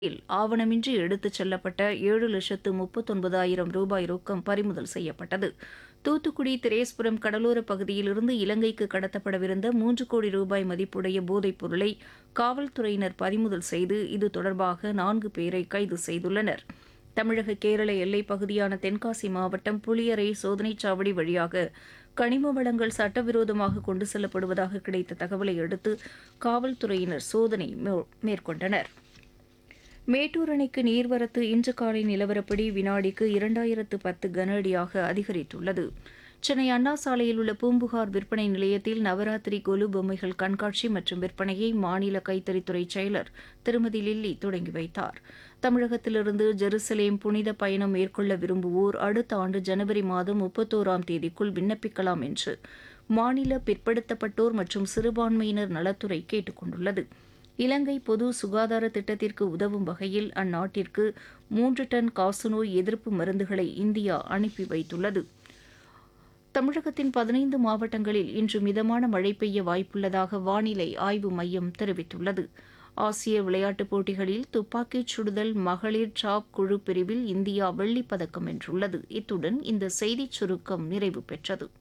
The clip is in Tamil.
இல் ஆவணமின்றி எடுத்துச் செல்லப்பட்ட ஏழு லட்சத்து முப்பத்தொன்பதாயிரம் ரூபாய் ரொக்கம் பறிமுதல் செய்யப்பட்டது தூத்துக்குடி திரேஸ்புரம் கடலோரப் பகுதியிலிருந்து இலங்கைக்கு கடத்தப்படவிருந்த மூன்று கோடி ரூபாய் மதிப்புடைய போதைப் பொருளை காவல்துறையினர் பறிமுதல் செய்து இது தொடர்பாக நான்கு பேரை கைது செய்துள்ளனர் தமிழக கேரள எல்லைப் பகுதியான தென்காசி மாவட்டம் புளியரை சோதனைச் சாவடி வழியாக கனிம வளங்கள் சட்டவிரோதமாக கொண்டு செல்லப்படுவதாக கிடைத்த தகவலை அடுத்து காவல்துறையினர் சோதனை மேற்- மேற்கொண்டனர் மேட்டூர் அணைக்கு நீர்வரத்து இன்று காலை நிலவரப்படி வினாடிக்கு இரண்டாயிரத்து பத்து கன அடியாக அதிகரித்துள்ளது சென்னை அண்ணா சாலையில் உள்ள பூம்புகார் விற்பனை நிலையத்தில் நவராத்திரி கொலு பொம்மைகள் கண்காட்சி மற்றும் விற்பனையை மாநில கைத்தறித்துறை செயலர் திருமதி லில்லி தொடங்கி வைத்தார் தமிழகத்திலிருந்து ஜெருசலேம் புனித பயணம் மேற்கொள்ள விரும்புவோர் அடுத்த ஆண்டு ஜனவரி மாதம் முப்பத்தோராம் தேதிக்குள் விண்ணப்பிக்கலாம் என்று மாநில பிற்படுத்தப்பட்டோர் மற்றும் சிறுபான்மையினர் நலத்துறை கேட்டுக் கொண்டுள்ளது இலங்கை பொது சுகாதார திட்டத்திற்கு உதவும் வகையில் அந்நாட்டிற்கு மூன்று டன் காசநோய் எதிர்ப்பு மருந்துகளை இந்தியா அனுப்பி வைத்துள்ளது தமிழகத்தின் பதினைந்து மாவட்டங்களில் இன்று மிதமான மழை பெய்ய வாய்ப்புள்ளதாக வானிலை ஆய்வு மையம் தெரிவித்துள்ளது ஆசிய விளையாட்டுப் போட்டிகளில் துப்பாக்கிச் சுடுதல் மகளிர் டாப் குழு பிரிவில் இந்தியா வெள்ளிப் பதக்கம் வென்றுள்ளது இத்துடன் இந்த செய்திச் சுருக்கம் நிறைவு பெற்றது